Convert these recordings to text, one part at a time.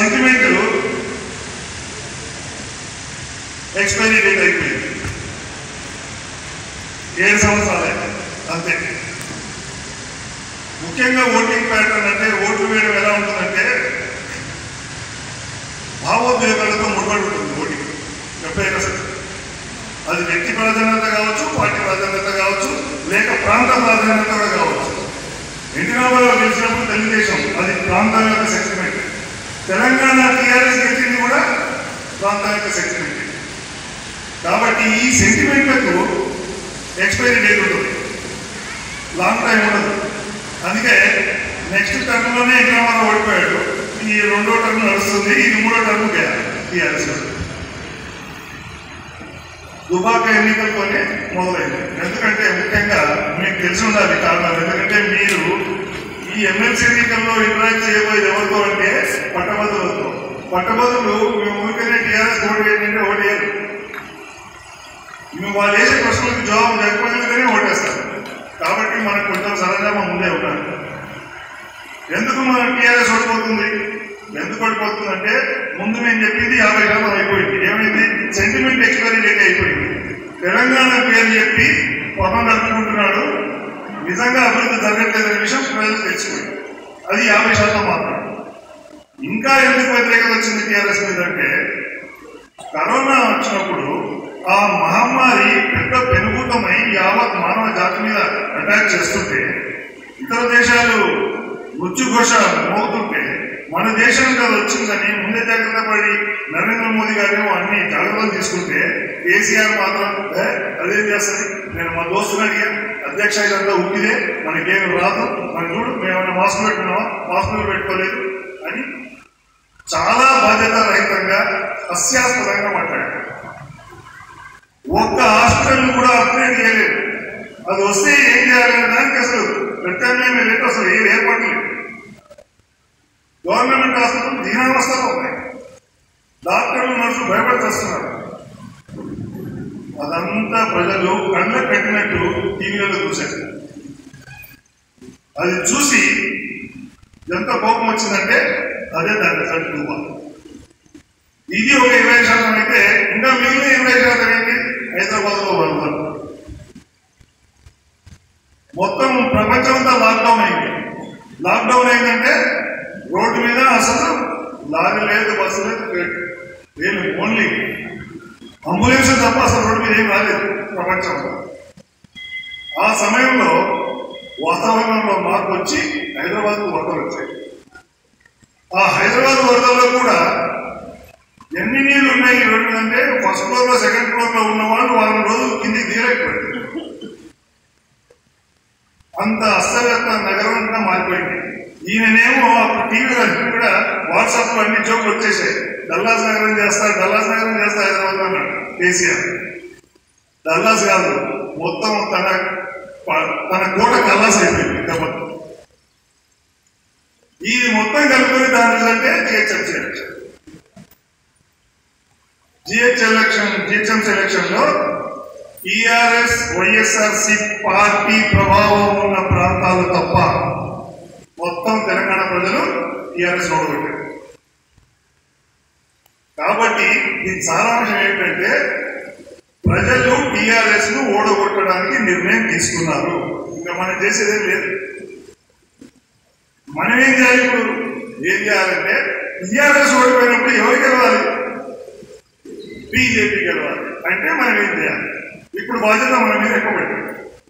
sentiment expiry date అయిపోయింది ఏడు సంవత్సరాలే అంతే ముఖ్యంగా ఓటింగ్ ప్యాటర్న్ అంటే ఓట్లు వేయడం ఎలా ఉంటుందంటే భావోద్వేగాలతో ముడిపడి ఉంటుంది ఓటింగ్ ఎప్పుడైనా సరే అది వ్యక్తి ప్రాధాన్యత కావచ్చు పార్టీ ప్రాధాన్యత కావచ్చు లేక ప్రాంత ప్రాధాన్యత కూడా కావచ్చు ఎన్టీ రామారావు గెలిచినప్పుడు తెలుగుదేశం అది ప్రాంతం యొక్క సెంటిమెంట్ తెలంగాణ టీఆర్ఎస్ గెలిచింది కూడా ప్రాంతం యొక్క సెంటిమెంట్ కాబట్టి ఈ సెంటిమెంట్లకు ఎక్స్పైరీ డేట్ ఉంటుంది లాంగ్ టైం ఉండదు అందుకే నెక్స్ట్ టర్మ్లోనే ఎన్టీ రామారావు ఓడిపోయాడు ఈ రెండో టర్మ్ నడుస్తుంది ఇది మూడో టర్మ్ టీఆర్ఎస్ దుబాక ఎన్నికలతోనే మొదలైంది ఎందుకంటే ముఖ్యంగా మీకు తెలిసి ఉండాలి కారణాలు ఎందుకంటే మీరు ఈ ఎమ్మెల్సీ ఎన్నికల్లో ఇంటరాక్ట్ చేయబోయేది ఎవరితో అంటే పట్టభద్రులతో పట్టభద్రులు మేము ఊరికనే టీఆర్ఎస్ ఓటు ఏంటంటే ఓటు వేయరు మేము వాళ్ళు వేసే ప్రశ్నలకు జవాబు లేకపోతేనే ఓటేస్తారు కాబట్టి మనకు కొంచెం సరంజామా ముందే ఉండాలి ఎందుకు మన టీఆర్ఎస్ ఓడిపోతుంది ఎందుకు ఓడిపోతుందంటే ముందు నేను చెప్పింది యాభై శాతం అయిపోయింది ఏమైంది సెంటిమెంట్ ఎక్స్పైరీ డేట్ అయిపోయింది తెలంగాణ పేరు చెప్పి పవన్ నడుపుకుంటున్నాడు నిజంగా అభివృద్ధి జరగట్లేదనే విషయం ప్రజలు తెలిసిపోయింది అది యాభై శాతం మాత్రం ఇంకా ఎందుకు వ్యతిరేకత వచ్చింది టీఆర్ఎస్ మీద అంటే కరోనా వచ్చినప్పుడు ఆ మహమ్మారి పెద్ద పెనుభూతమై యావత్ మానవ జాతి మీద అటాక్ చేస్తుంటే ఇతర దేశాలు మృత్యుఘోష మోగుతుంటే మన దేశం కదా వచ్చిందని ముందే జాగ్రత్త పడి నరేంద్ర మోదీ గారేమో అన్ని జాగ్రత్తలు తీసుకుంటే కేసీఆర్ మాత్రం "ఏ, అదేం చేస్తుంది నేను మా దోస్తులు అడిగా అధ్యక్ష ఇదంతా ఉట్టిదే మనకేం రాదు మన చూడు మేమైనా మాస్క్ పెట్టుకున్నామా మాస్కులు పెట్టుకోలేదు అని చాలా బాధ్యత రహితంగా హాస్యాస్పదంగా మాట్లాడారు ఒక్క హాస్పిటల్ కూడా అప్గ్రేడ్ చేయలేదు అది వస్తే ఏం చేయాలనే దానికి అసలు ప్రత్యామ్నాయం లేదు అసలు ఏం ఏర్పాటు లేదు గవర్నమెంట్ హాస్పిటల్ దీనావస్థలో ఉన్నాయి డాక్టర్లు నర్సులు భయపడుతున్నారు అదంతా ప్రజలు కళ్ళ కట్టినట్టు టీవీలలో చూశారు అది చూసి ఎంత కోపం వచ్చిందంటే అదే దాని రిజల్ట్ రూపం ఇది ఒక ఇరవై శాతం అయితే ఇంకా మిగిలిన ఇరవై శాతం ఏంటి హైదరాబాద్ లో వరదలు మొత్తం ప్రపంచం అంతా లాక్డౌన్ అయింది లాక్డౌన్ అయిందంటే రోడ్డు మీద అసలు లారీ లేదు బస్సు లేదు ట్రైన్ లేదు ఓన్లీ అంబులెన్స్ తప్ప అసలు రోడ్డు మీద ఏం రాలేదు ప్రపంచంలో ఆ సమయంలో వాతావరణంలో మార్పు వచ్చి హైదరాబాద్ వరదలు వచ్చాయి ఆ హైదరాబాద్ వరదల్లో కూడా ఎన్ని నీళ్లు ఉన్నాయి ఈ రోడ్డు మీద అంటే ఫస్ట్ ఫ్లోర్ లో సెకండ్ ఫ్లోర్ లో ఉన్న వాళ్ళు వారం రోజులు కిందికి దిగలేకపోయారు అంత అస్తవ్యస్త నగరం అంతా మారిపోయింది ఈయననేమో అప్పుడు టీవీలో కూడా వాట్సాప్ లో అన్ని జోకులు వచ్చేసాయి డల్లాస్ నగరం చేస్తా డల్లాస్ నగరం చేస్తా హైదరాబాద్ లో అన్నాడు కేసీఆర్ డల్లాస్ కాదు మొత్తం తన తన కోట కల్లాస్ అయిపోయింది కాబట్టి ఈ మొత్తం కలుపుకొని దాని రిజల్టే GHMC election GH election GHMC election లో టిఆర్ఎస్ వైఎస్ఆర్సి పార్టీ ప్రభావం ఉన్న ప్రాంతాలు తప్ప మొత్తం తెలంగాణ ప్రజలు టిఆర్ఎస్ ఓడగొట్టారు కాబట్టి దీని సారాంశం ఏంటంటే ప్రజలు టిఆర్ఎస్ ను ఓడగొట్టడానికి నిర్ణయం తీసుకున్నారు ఇంకా మనం చేసేదేం లేదు మనం ఏం చేయాలి ఇప్పుడు ఏం చేయాలంటే టిఆర్ఎస్ ఓడిపోయినప్పుడు ఎవరు గెలవాలి బీజేపీ గెలవాలి అంటే మనం ఏం చేయాలి ఇప్పుడు బాధ్యత మన మీద ఎక్కువ పెట్టారు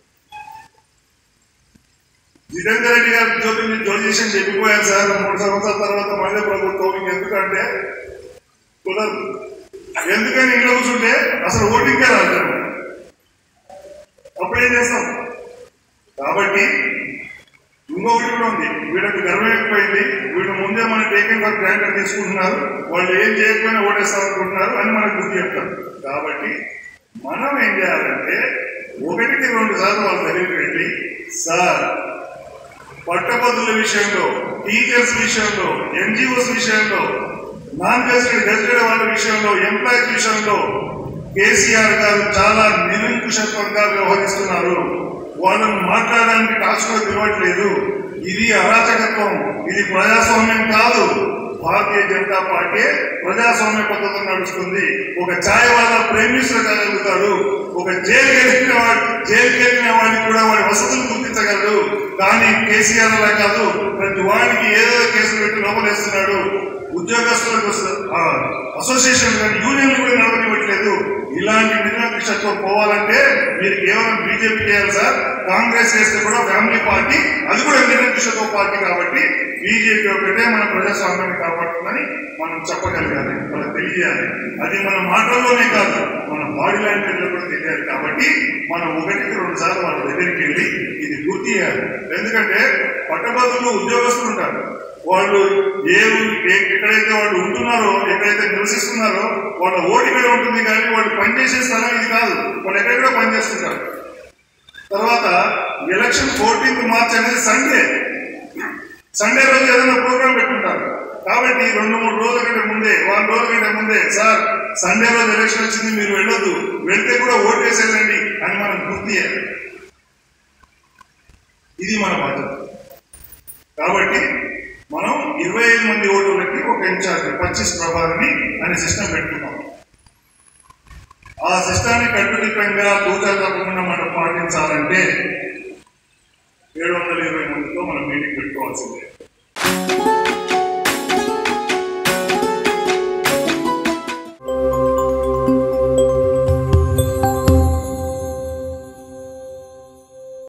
జితేందర్ రెడ్డి గారు జ్యోతి జ్యోతిషం చెప్పిపోయారు సార్ మూడు సంవత్సరాల తర్వాత మళ్ళీ ప్రభుత్వం ఇంకెందుకంటే కుదరదు ఎందుకని ఇంట్లో కూర్చుంటే అసలు ఓటింగ్కే రాదు అప్పుడు ఏం చేస్తాం కాబట్టి ఇంకొకటి కూడా ఉంది వీళ్ళకి గర్వం ఎక్కువైంది వీళ్ళు ముందే మన టేకింగ్ ఫర్ గ్రాంటెడ్ తీసుకుంటున్నారు వాళ్ళు ఏం చేయకపోయినా ఓటేస్తారు అనుకుంటున్నారు అని మనకు గుర్తు చెప్తారు కాబట్టి మనం ఏం చేయాలంటే ఒకటికి రెండు సార్లు వాళ్ళ దగ్గరికి వెళ్ళి సార్ పట్టభద్రుల విషయంలో టీచర్స్ విషయంలో ఎన్జిఓస్ విషయంలో నాన్ గెస్టెడ్ గెస్టెడ్ వాళ్ళ విషయంలో ఎంప్లాయీస్ విషయంలో కేసీఆర్ గారు చాలా నిరంకుశత్వంగా వ్యవహరిస్తున్నారు వాళ్ళను మాట్లాడడానికి టాస్క్ పిలవట్లేదు ఇది అరాచకత్వం ఇది ప్రజాస్వామ్యం కాదు భారతీయ జనతా పార్టీ ప్రజాస్వామ్య పద్ధతిలో నడుస్తుంది ఒక ఛాయ్ వాళ్ళ ప్రైమ్ మినిస్టర్ కాగలుగుతాడు ఒక జైలుకి వెళ్ళిన వాడు జైలుకి వెళ్ళిన వాడికి కూడా వాడి వసతులు గుర్తించగలడు కానీ కేసీఆర్ అలా కాదు ప్రతి వాడికి ఏదో కేసులు పెట్టి లోపలేస్తున్నాడు ఉద్యోగస్తులకు ఆ, అసోసియేషన్ కానీ యూనియన్లు కూడా నడవనివ్వట్లేదు ఇలాంటి నిరంకుశత్వం పోవాలంటే మీరు కేవలం బీజేపీ చేయాలి సార్ కాంగ్రెస్ చేస్తే కూడా ఫ్యామిలీ పార్టీ అది కూడా నిరంకుశత్వ పార్టీ కాబట్టి బీజేపీ ఒకటే మన ప్రజాస్వామ్యాన్ని కాపాడుతుందని మనం చెప్పగలగాలి మనకు తెలియాలి అది మన మాటల్లోనే కాదు మన బాడీ లాంగ్వేజ్ లో కూడా తెలియాలి కాబట్టి మనం ఒకటికి రెండు సార్లు వాళ్ళ దగ్గరికి వెళ్ళి ఇది గుర్తు చేయాలి ఎందుకంటే పట్టభద్రులు ఉద్యోగస్తులు ఉంటారు వాళ్ళు ఏ ఊరు- ఏ- ఎక్కడైతే వాళ్ళు ఉంటున్నారో ఎక్కడైతే నివసిస్తున్నారో వాళ్ళ ఓటు ఇక్కడ ఉంటుంది కానీ వాళ్ళు పనిచేసే స్థలం ఇది కాదు వాళ్ళు ఎక్కడెక్కడ పనిచేస్తుంటారు తర్వాత ఎలక్షన్ ఫోర్టీన్త్ మార్చ్ అనేది సండే సండే రోజు ఏదైనా ప్రోగ్రామ్ పెట్టుకుంటారు కాబట్టి రెండు మూడు రోజుల కంటే ముందే వారం రోజుల కంటే ముందే సార్ సండే రోజు ఎలక్షన్ వచ్చింది మీరు వెళ్ళొద్దు వెళ్తే కూడా ఓటు వేసేయండి అని మనం గుర్తు చేయాలి ఇది మన బాధ్యత కాబట్టి మనం ఇరవై ఐదు మంది ఓటర్లకి ఒక ఇన్ఛార్జ్ పచ్చిస్ ప్రభావిని అనే సిస్టమ్ పెట్టుకున్నాం ఆ సిస్టాన్ని కట్టుదిట్టంగా తూచా తప్పకుండా మనం పాటించాలంటే ఏడు వందల ఇరవై మందితో మనం మీటింగ్ పెట్టుకోవాల్సిందే